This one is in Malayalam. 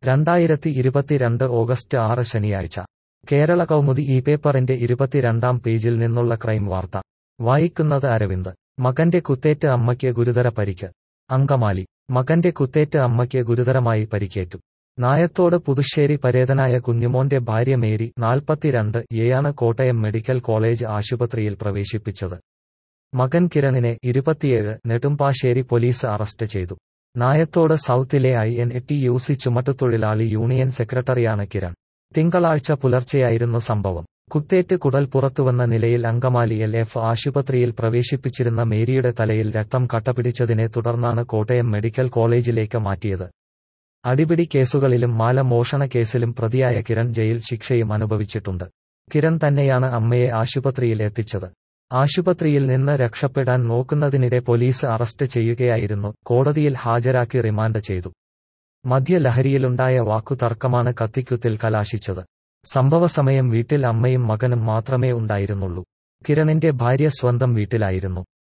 രണ്ടായിരത്തി ഇരുപത്തിരണ്ട് ഓഗസ്റ്റ് ആറ് ശനിയാഴ്ച കേരള കൗമുദി ഈ പേപ്പറിന്റെ ഇരുപത്തിരണ്ടാം പേജിൽ നിന്നുള്ള ക്രൈം വാർത്ത വായിക്കുന്നത് അരവിന്ദ് മകന്റെ കുത്തേറ്റ് അമ്മയ്ക്ക് ഗുരുതര പരിക്ക് അങ്കമാലി മകന്റെ കുത്തേറ്റ് അമ്മയ്ക്ക് ഗുരുതരമായി പരിക്കേറ്റു നായത്തോട് പുതുശ്ശേരി പരേതനായ കുഞ്ഞുമോന്റെ ഭാര്യ മേരി നാൽപ്പത്തിരണ്ട് യെയാണ് കോട്ടയം മെഡിക്കൽ കോളേജ് ആശുപത്രിയിൽ പ്രവേശിപ്പിച്ചത് മകൻ കിരണിനെ ഇരുപത്തിയേഴ് നെടുമ്പാശ്ശേരി പോലീസ് അറസ്റ്റ് ചെയ്തു നായത്തോട് സൗത്തിലെ I N T U C ചുമട്ടുതൊഴിലാളി യൂണിയൻ സെക്രട്ടറിയാണ് കിരൺ തിങ്കളാഴ്ച പുലർച്ചെയായിരുന്നു സംഭവം കുത്തേറ്റ് കുടൽ പുറത്തുവന്ന നിലയിൽ അങ്കമാലി എൽ എഫ് ആശുപത്രിയിൽ പ്രവേശിപ്പിച്ചിരുന്ന മേരിയുടെ തലയിൽ രക്തം കട്ടപിടിച്ചതിനെ തുടർന്നാണ് കോട്ടയം മെഡിക്കൽ കോളേജിലേക്ക് മാറ്റിയത് അടിപിടി കേസുകളിലും മാല മോഷണ കേസിലും പ്രതിയായ കിരൺ ജയിൽ ശിക്ഷയും അനുഭവിച്ചിട്ടുണ്ട് കിരൺ തന്നെയാണ് അമ്മയെ ആശുപത്രിയിൽ എത്തിച്ചത് ആശുപത്രിയിൽ നിന്ന് രക്ഷപ്പെടാൻ നോക്കുന്നതിനിടെ പോലീസ് അറസ്റ്റ് ചെയ്യുകയായിരുന്നു കോടതിയിൽ ഹാജരാക്കി റിമാൻഡ് ചെയ്തു മദ്യലഹരിയിലുണ്ടായ വാക്കുതർക്കമാണ് കത്തിക്കുത്തിൽ കലാശിച്ചത് സംഭവസമയം വീട്ടിൽ അമ്മയും മകനും മാത്രമേ ഉണ്ടായിരുന്നുള്ളൂ കിരണിന്റെ ഭാര്യ സ്വന്തം വീട്ടിലായിരുന്നു